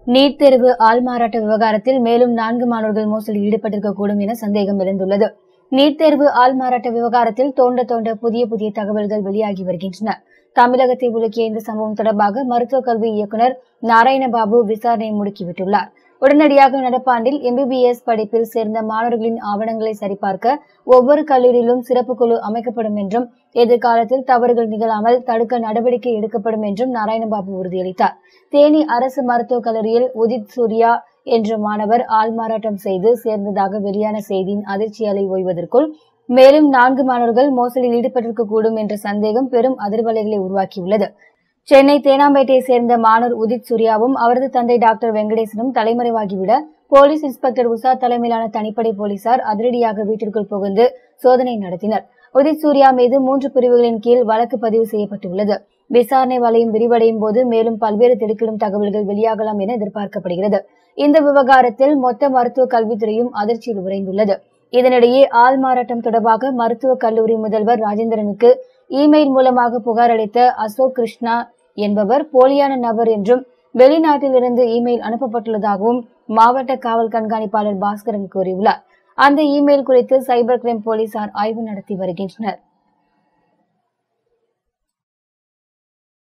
NEET தேர்வு ஆள்மாறாட்ட விவகாரத்தில் மேலும் நான்கு மாணவர்கள் மோசடியில் ஈடுபட்டிருக்கக்கூடும் என சந்தேகம் எழுந்துள்ளது நீட் தேர்வு ஆள்மாறாட்ட விவகாரத்தில் தோண்ட தோண்ட புதிய புதிய தகவல்கள் வெளியாகி வருகின்றன தமிழகத்தை உலுக்கிய இந்த சம்பவம் தொடர்பாக மருத்துவக் கல்வி இயக்குநர் நாராயணபாபு விசாரணை முடுக்கிவிட்டுள்ளார் உடனடியாக நடப்பாண்டில் எம்பிபிஎஸ் படிப்பில் சேர்ந்த மாணவர்களின் ஆவணங்களை சரிபார்க்க ஒவ்வொரு கல்லூரியிலும் சிறப்பு குழு அமைக்கப்படும் என்றும் எதிர்காலத்தில் தவறுகள் நிகழாமல் தடுக்க நடவடிக்கை எடுக்கப்படும் என்றும் நாராயணபாபு உறுதியளித்தார் தேனி அரசு மருத்துவக் கல்லூரியில் உதித் சூர்யா என்ற மாணவர் ஆள்மாறாட்டம் செய்து சேர்ந்ததாக வெளியான செய்தியின் அதிர்ச்சி அலை ஓய்வதற்குள் மேலும் நான்கு மாணவர்கள் மோசடியில் ஈடுபட்டிருக்கக்கூடும் என்ற சந்தேகம் பெரும் அதிர்வலைகளை உருவாக்கியுள்ளது சென்னை தேனாம்பேட்டையை சேர்ந்த மாணவர் உதித் சூர்யாவும் அவரது தந்தை டாக்டர் வெங்கடேசனும் தலைமறைவாகிவிட போலீஸ் இன்ஸ்பெக்டர் உஷா தலைமையிலான தனிப்படை போலீசார் அதிரடியாக வீட்டிற்குள் புகுந்து சோதனை நடத்தினர் உதித் சூர்யா மீது மூன்று பிரிவுகளின் கீழ் வழக்கு பதிவு செய்யப்பட்டுள்ளது விசாரணை வலையும் விரிவடையும் போது மேலும் பல்வேறு திடுக்கிடும் தகவல்கள் வெளியாகலாம் என எதிர்பார்க்கப்படுகிறது இந்த விவகாரத்தில் மொத்த மருத்துவ கல்வித்துறையும் அதிர்ச்சியில் உறைந்துள்ளது இதனிடையே ஆள் மாறாட்டம் தொடர்பாக மருத்துவக் கல்லூரி முதல்வர் ராஜேந்திரனுக்கு இமெயில் மூலமாக புகார் அளித்த அசோக் கிருஷ்ணா என்பவர் போலியான நபர் என்றும் வெளிநாட்டிலிருந்து இமெயில் அனுப்பப்பட்டுள்ளதாகவும் மாவட்ட காவல் கண்காணிப்பாளர் பாஸ்கரன் கூறியுள்ளார் அந்த இமெயில் குறித்து சைபர் கிரைம் போலீசார் ஆய்வு நடத்தி வருகின்றனர்